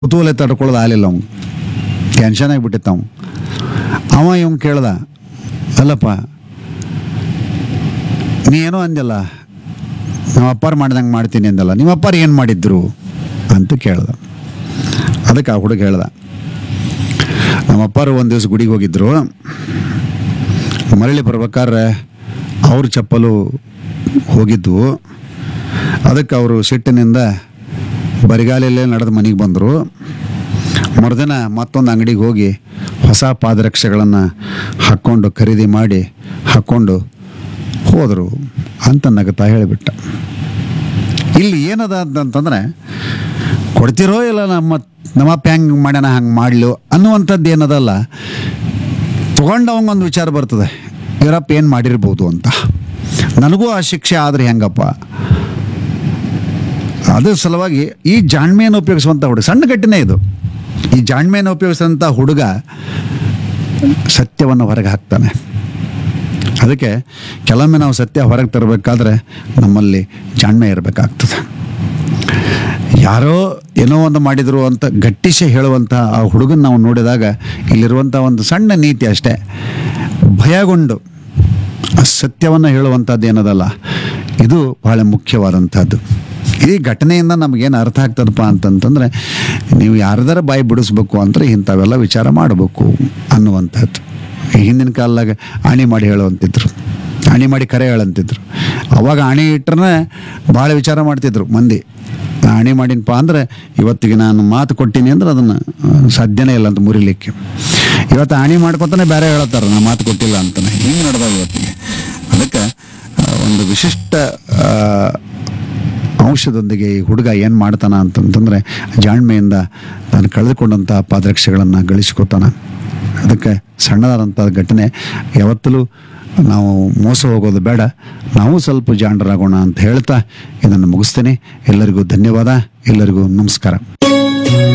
ಕುತೂಹಲ ತಡ್ಕೊಳ್ಳೋದು ಆಗಲಿಲ್ಲ ಅವ್ನು ಟೆನ್ಷನ್ ಆಗಿಬಿಟ್ಟಿತ್ತು ಅವ್ನು ಅವ ಇವ್ನು ಕೇಳ್ದ ಅಲ್ಲಪ್ಪ ನೀ ಏನೋ ಅಂದಲ್ಲ ನಮ್ಮ ಅಪ್ಪಾರು ಮಾಡ್ದಂಗೆ ಮಾಡ್ತೀನಿ ಅಂದಲ್ಲ ನಿಮ್ಮ ಅಪ್ಪಾರು ಏನು ಮಾಡಿದ್ರು ಅಂತ ಕೇಳ್ದ ಅದಕ್ಕೆ ಆ ಹುಡುಗ ಹೇಳ್ದ ನಮ್ಮ ಅಪ್ಪಾರು ಒಂದು ದಿವಸ ಗುಡಿಗೆ ಹೋಗಿದ್ರು ಮರಳಿ ಬರ್ಬೇಕಾದ್ರೆ ಅವ್ರ ಚಪ್ಪಲು ಹೋಗಿದ್ವು ಅದಕ್ಕೆ ಅವರು ಸಿಟ್ಟಿನಿಂದ ಬರಿಗಾಲಲ್ಲೇ ನಡೆದು ಮನೆಗೆ ಬಂದರು ಮರುದಿನ ಮತ್ತೊಂದು ಅಂಗಡಿಗೆ ಹೋಗಿ ಹೊಸ ಪಾದರಕ್ಷೆಗಳನ್ನು ಹಾಕ್ಕೊಂಡು ಖರೀದಿ ಮಾಡಿ ಹಾಕ್ಕೊಂಡು ಹೋದರು ಅಂತ ನಗುತ್ತಾ ಹೇಳಿಬಿಟ್ಟ ಇಲ್ಲಿ ಏನದ ಅಂತಂತಂದ್ರೆ ಕೊಡ್ತಿರೋ ಇಲ್ಲ ನಮ್ಮ ನಮ್ಮಪ್ಪ ಹೆಂಗೆ ಮಾಡ್ಯಾನ ಹಂಗೆ ಮಾಡ್ಲು ಅನ್ನುವಂಥದ್ದು ಏನದಲ್ಲ ತೊಗೊಂಡವಂಗೊಂದು ವಿಚಾರ ಬರ್ತದೆ ಇವರಪ್ಪ ಏನು ಮಾಡಿರ್ಬೋದು ಅಂತ ನನಗೂ ಆ ಶಿಕ್ಷೆ ಆದರೆ ಹೆಂಗಪ್ಪ ಅದ್ರ ಸಲುವಾಗಿ ಈ ಜಾಣ್ಮೆಯನ್ನು ಉಪಯೋಗಿಸುವಂಥ ಹುಡುಗ ಸಣ್ಣ ಘಟನೆ ಇದು ಈ ಜಾಣ್ಮೆಯನ್ನು ಉಪಯೋಗಿಸಿದಂಥ ಹುಡುಗ ಸತ್ಯವನ್ನು ಹೊರಗೆ ಹಾಕ್ತಾನೆ ಅದಕ್ಕೆ ಕೆಲವೊಮ್ಮೆ ನಾವು ಸತ್ಯ ಹೊರಗೆ ತರಬೇಕಾದ್ರೆ ನಮ್ಮಲ್ಲಿ ಜಾಣ್ಮೆ ಇರಬೇಕಾಗ್ತದೆ ಯಾರೋ ಏನೋ ಒಂದು ಮಾಡಿದರು ಅಂತ ಗಟ್ಟಿಸಿ ಹೇಳುವಂಥ ಆ ಹುಡುಗನ ನಾವು ನೋಡಿದಾಗ ಇಲ್ಲಿರುವಂಥ ಒಂದು ಸಣ್ಣ ನೀತಿ ಅಷ್ಟೇ ಭಯಗೊಂಡು ಆ ಸತ್ಯವನ್ನು ಹೇಳುವಂಥದ್ದು ಏನದಲ್ಲ ಇದು ಬಹಳ ಮುಖ್ಯವಾದಂಥದ್ದು ಈ ಘಟನೆಯಿಂದ ನಮಗೇನು ಅರ್ಥ ಆಗ್ತದಪ್ಪ ಅಂತಂತಂದರೆ ನೀವು ಯಾರ್ದಾರ ಬಾಯಿ ಬಿಡಿಸ್ಬೇಕು ಅಂದರೆ ಇಂಥವೆಲ್ಲ ವಿಚಾರ ಮಾಡಬೇಕು ಅನ್ನುವಂಥದ್ದು ಈ ಹಿಂದಿನ ಕಾಲದಾಗ ಆಣಿ ಮಾಡಿ ಹೇಳುವಂತಿದ್ರು ಆಣಿ ಮಾಡಿ ಕರೆ ಹೇಳಂತಿದ್ರು ಅವಾಗ ಆಣಿ ಇಟ್ರೆ ಭಾಳ ವಿಚಾರ ಮಾಡ್ತಿದ್ರು ಮಂದಿ ಆಣಿ ಮಾಡಿನಪ್ಪ ಅಂದರೆ ಇವತ್ತಿಗೆ ನಾನು ಮಾತು ಕೊಟ್ಟಿನಿ ಅಂದ್ರೆ ಅದನ್ನು ಸಾಧ್ಯನೇ ಇಲ್ಲ ಅಂತ ಮುರಿಲಿಕ್ಕೆ ಇವತ್ತು ಆಣಿ ಮಾಡ್ಕೊತಾನೆ ಬೇರೆ ಹೇಳ್ತಾರೆ ನಾ ಮಾತು ಕೊಟ್ಟಿಲ್ಲ ಅಂತಾನೆ ಹಿಂಗೆ ನಡೆದ ಇವತ್ತಿಗೆ ಅದಕ್ಕೆ ಆ, ಒಂದು ವಿಶಿಷ್ಟ ಆ, ಅಂಶದೊಂದಿಗೆ ಈ ಹುಡುಗ ಏನು ಮಾಡ್ತಾನ ಅಂತಂತಂದರೆ ಜಾಣ್ಮೆಯಿಂದ ತಾನು ಕಳೆದುಕೊಂಡಂಥ ಪಾದರಕ್ಷೆಗಳನ್ನು ಗಳಿಸ್ಕೊತಾನ ಅದಕ್ಕೆ ಸಣ್ಣದಾದಂಥ ಘಟನೆ ಯಾವತ್ತಲೂ ನಾವು ಮೋಸ ಹೋಗೋದು ಬೇಡ ನಾವು ಸ್ವಲ್ಪ ಜಾಣರಾಗೋಣ ಅಂತ ಹೇಳ್ತಾ ಇದನ್ನು ಮುಗಿಸ್ತೇನೆ ಎಲ್ಲರಿಗೂ ಧನ್ಯವಾದ ಎಲ್ಲರಿಗೂ ನಮಸ್ಕಾರ